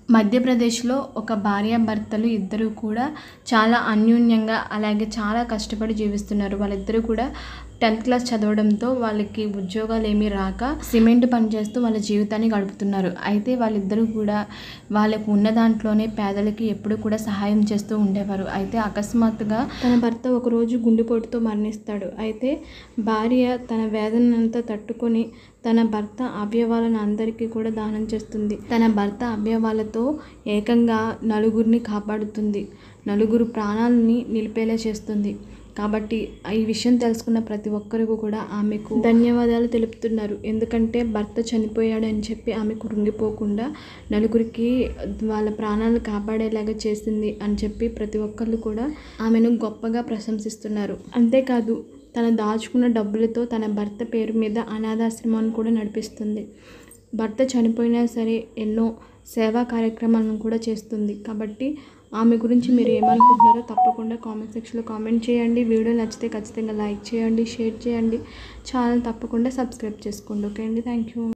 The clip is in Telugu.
మధ్యప్రదేశ్లో ఒక భార్యాభర్తలు ఇద్దరు కూడా చాలా అన్యోన్యంగా అలాగే చాలా కష్టపడి జీవిస్తున్నారు వాళ్ళిద్దరూ కూడా టెన్త్ క్లాస్ చదవడంతో వాళ్ళకి ఉద్యోగాలు ఏమీ రాక సిమెంట్ పని చేస్తూ వాళ్ళ జీవితాన్ని గడుపుతున్నారు అయితే వాళ్ళిద్దరూ కూడా వాళ్ళకు ఉన్న దాంట్లోనే పేదలకి ఎప్పుడు కూడా సహాయం చేస్తూ ఉండేవారు అయితే అకస్మాత్తుగా తన భర్త ఒకరోజు గుండెపోటుతో మరణిస్తాడు అయితే భార్య తన వేదనంతా తట్టుకొని తన భర్త అవయవాలను అందరికీ కూడా దానం చేస్తుంది తన భర్త అవయవాలతో ఏకంగా నలుగురిని కాపాడుతుంది నలుగురు ప్రాణాలని నిలిపేలా చేస్తుంది కాబట్టి ఈ విషయం తెలుసుకున్న ప్రతి ఒక్కరికి కూడా ఆమెకు ధన్యవాదాలు తెలుపుతున్నారు ఎందుకంటే భర్త చనిపోయాడు అని చెప్పి ఆమె కృంగిపోకుండా నలుగురికి వాళ్ళ ప్రాణాలు కాపాడేలాగా చేసింది అని చెప్పి ప్రతి ఒక్కళ్ళు కూడా ఆమెను గొప్పగా ప్రశంసిస్తున్నారు అంతేకాదు తన దాచుకున్న డబ్బులతో తన భర్త పేరు మీద అనాథాశ్రమాన్ని కూడా నడిపిస్తుంది భర్త చనిపోయినా సరే ఎన్నో సేవా కార్యక్రమాలను కూడా చేస్తుంది కాబట్టి ఆమె గురించి మీరు ఏమనుకుంటున్నారో తప్పకుండా కామెంట్ సెక్షన్లో కామెంట్ చేయండి వీడియో నచ్చితే ఖచ్చితంగా లైక్ చేయండి షేర్ చేయండి ఛానల్ తప్పకుండా సబ్స్క్రైబ్ చేసుకోండి ఓకే అండి థ్యాంక్ యూ